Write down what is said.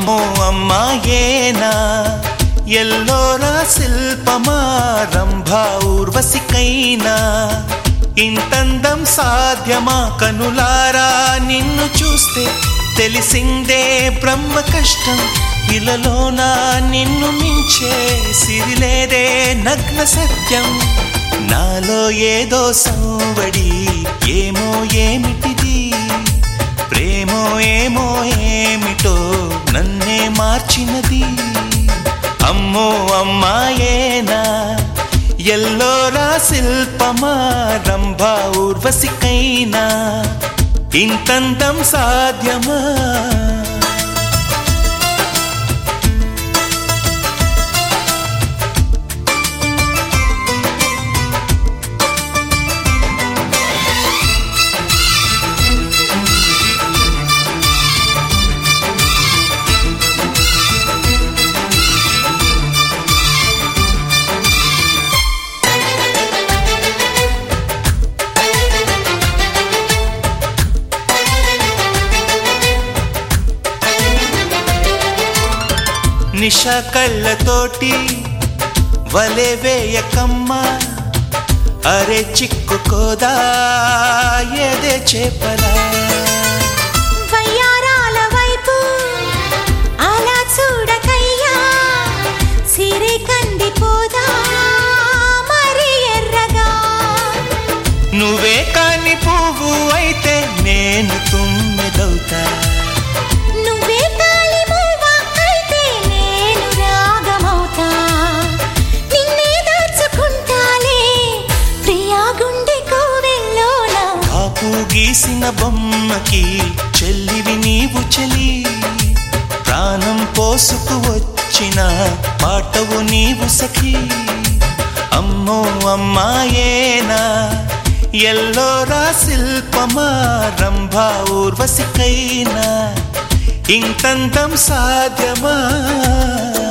అమ్మో అమ్మాయేనా ఎల్లోరా శిల్పమా రంభా ఊర్వశికైనా ఇంతందం సాధ్యమా కనులారా నిన్ను చూస్తే తెలిసిందే బ్రహ్మ కష్టం ఇలలోనా నిన్ను మించే సిరిలేదే నగ్న సత్యం నాలో ఏదో సంవడి ఏమో ఏమిటిది ప్రేమో ఏమో ఏమిటో నన్నే మార్చినది అమ్మో అమ్మాయేనా ఎల్లోరా శిల్పమా రంభా ఊర్వశికైనా ఇంతంతం సాధ్యమా నిష కళ్ళతోటి వలె వేయకమ్మా అరే చిక్కుకోదా ఏదే చేపలా వయ్యారాల వైపు అలా చూడకయ్యా సిరి కందిపోదా మరి ఎర్రగా నువ్వే కాని పువ్వు అయితే నేను తుమ్మెదవుతా నువ్వే తాలి మూవ అయితే నేను రాగమవుతా నిన్నే దాచుకుంటాలే ప్రియా గుండె కోవెల్లోన కాపు గీసిన బొమ్మకి చెల్లివి నీవు చెలి ప్రాణం పోసుకు వచ్చిన పాటవు నీవు సఖి అమ్మో అమ్మాయేనా ఎల్లోరా శిల్పమా రంభా ఊర్వశికైనా ఇంతంతం సాధ్యమా